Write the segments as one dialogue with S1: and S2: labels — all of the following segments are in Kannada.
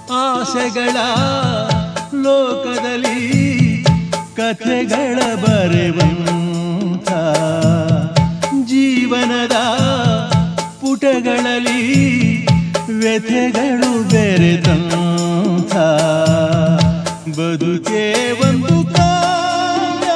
S1: ಆಸೆಗಳ ಲೋಕದಲ್ಲಿ ಕಥೆಗಳ ಬರೆವಂಥ ಜೀವನದ ಪುಟಗಳಲ್ಲಿ ವ್ಯಥೆಗಳು ಬೆರೆತಂಥ ಬದುಕೇ ಒಂದು ಕಾವ್ಯ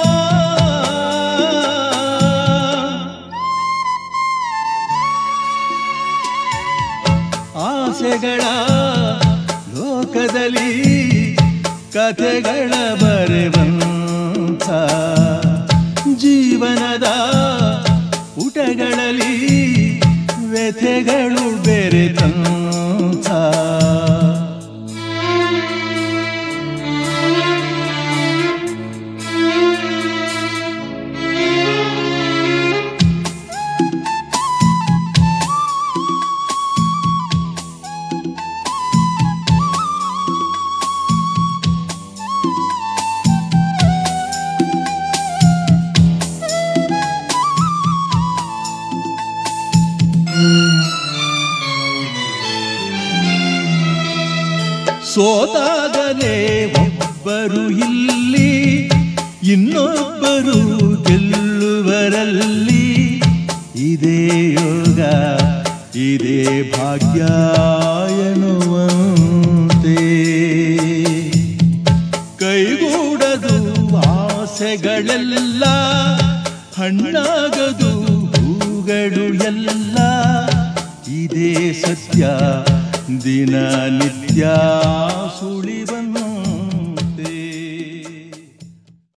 S1: ಆಸೆಗಳ ಲೋಕದಲ್ಲಿ ಕಥೆಗಳ ಬರೆವಂಥ ಜೀವನದ ಪುಟಗಳಲ್ಲಿ ವ್ಯಥೆಗಳು ಬೆರೆತಂಥ ಸೋತಾಗಲೇ ಒಬ್ಬರು ಇಲ್ಲಿ ಇನ್ನೊಬ್ಬರು ಗೆಲ್ಲುವರಲ್ಲಿ ಇದೇ ಯೋಗ ಇದೇ ಭಾಗ್ಯ ಎನ್ನುವಂತೆ ಕೈಗೂಡದು ಆಸೆಗಳೆಲ್ಲ ಹಣ್ಣಾಗದು ಹೂಗಳು ಎಲ್ಲ ಇದೇ ಸತ್ಯ ದಿನ ನಿತ್ಯ ಸುಳಿವಂತೆ